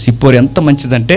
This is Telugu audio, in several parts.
సిప్పోరు ఎంత మంచిదంటే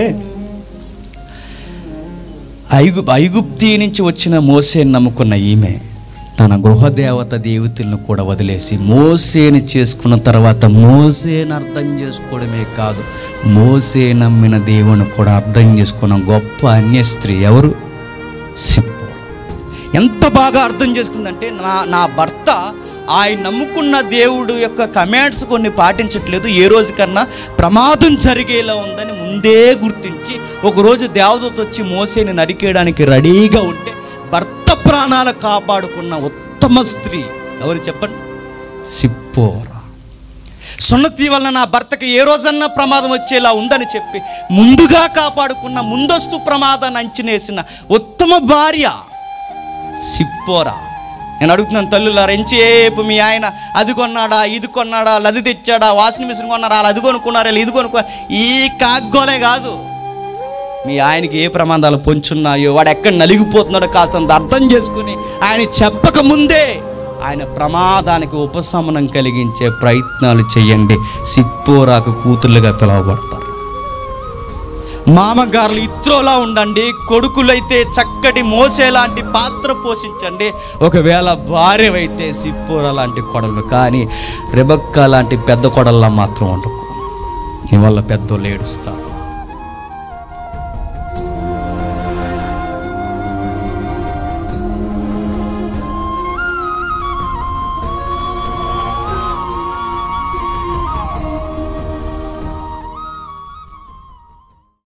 ఐగు ఐగుప్తి నుంచి వచ్చిన మోసేని నమ్ముకున్న ఈమె తన గృహదేవత దేవతలను కూడా వదిలేసి మోసేని చేసుకున్న తర్వాత మోసేని అర్థం చేసుకోవడమే కాదు మోసే నమ్మిన దేవుని కూడా అర్థం చేసుకున్న గొప్ప అన్య స్త్రీ ఎవరు సిప్పోరా ఎంత బాగా అర్థం చేసుకుందంటే నా నా భర్త ఆయన నమ్ముకున్న దేవుడు యొక్క కమాండ్స్ కొన్ని పాటించట్లేదు ఏ రోజు కన్నా ప్రమాదం జరిగేలా ఉందని ముందే గుర్తించి ఒకరోజు దేవదూత వచ్చి మోసేని నరికేయడానికి రెడీగా ఉంటే భర్త ప్రాణాలు కాపాడుకున్న ఉత్తమ స్త్రీ ఎవరు చెప్పండి సిప్పోరా సున్నతి వలన నా భర్తకి ఏ రోజన్నా ప్రమాదం వచ్చేలా ఉందని చెప్పి ముందుగా కాపాడుకున్న ముందస్తు ప్రమాదాన్ని అంచనేసిన ఉత్తమ భార్య సిప్పోరా నేను అడుగుతున్నాను తల్లులారా ఎంచేపు మీ ఆయన అది కొన్నాడా ఇది కొన్నాడా లది తెచ్చాడా వాషింగ్ మిషన్ కొన్నారా వాళ్ళు అది కొనుక్కున్నారా వీళ్ళు ఇది కొనుక్కో ఈ కాగ్గోలే కాదు మీ ఆయనకి ఏ ప్రమాదాలు పొంచున్నాయో వాడు ఎక్కడ నలిగిపోతున్నాడో కాస్తంత అర్థం చేసుకుని ఆయన చెప్పక ముందే ఆయన ప్రమాదానికి ఉపశమనం కలిగించే ప్రయత్నాలు చేయండి సిప్పోరాకు కూతుర్లుగా పిలువబడతారు మామగారులు ఇత్రోలా ఉండండి కొడుకులైతే చక్కటి మోసే లాంటి పాత్ర పోషించండి ఒకవేళ భార్యవైతే సిప్పోర లాంటి కొడలు కానీ రెబక్క లాంటి పెద్ద కొడల్లా మాత్రం ఉండకు నీ వల్ల పెద్దోళ్ళు ఏడుస్తారు